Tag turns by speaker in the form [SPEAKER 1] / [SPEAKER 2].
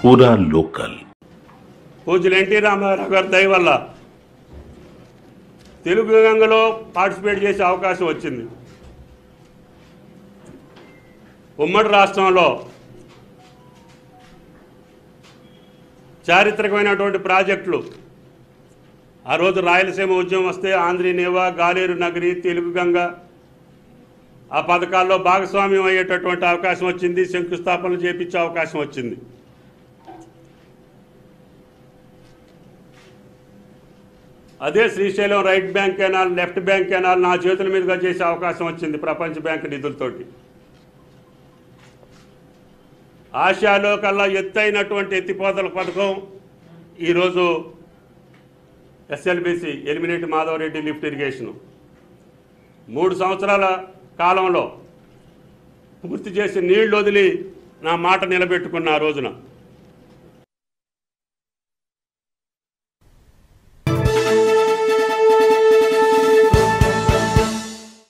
[SPEAKER 1] पूरा लोकल
[SPEAKER 2] పూజలు ఎన్టీ రామారావు గారి దయ వల్ల తెలుగు గంగలో పార్టిసిపేట్ చేసే అవకాశం వచ్చింది ఉమ్మడి రాష్ట్రంలో చారిత్రకమైనటువంటి ప్రాజెక్టులు ఆ రోజు రాయలసీమ ఉద్యమం వస్తే ఆంధ్రీ నేవా గాలేరు నగరి తెలుగు గంగ ఆ పథకాల్లో భాగస్వామ్యం అయ్యేటటువంటి అవకాశం వచ్చింది శంకుస్థాపనలు చేపించే అవకాశం వచ్చింది అదే Srisailam right bank canal left bank canal నా చేతుల మీదుగా చేసే అవకాశం వచ్చింది ప్రపంచ బ్యాంక్ నిధులతోటి ఆసియాలో కల్లా ఎత్తైనటువంటి ఎత్తిపోతల పథకం ఈరోజు SLBC eliminate Madhavareddy lift irrigation మూడు సంవత్సరాల కాలంలో పూర్తి చేసి నీళ్లు వదిలి నా మాట నిలబెట్టుకున్న ఆ రోజున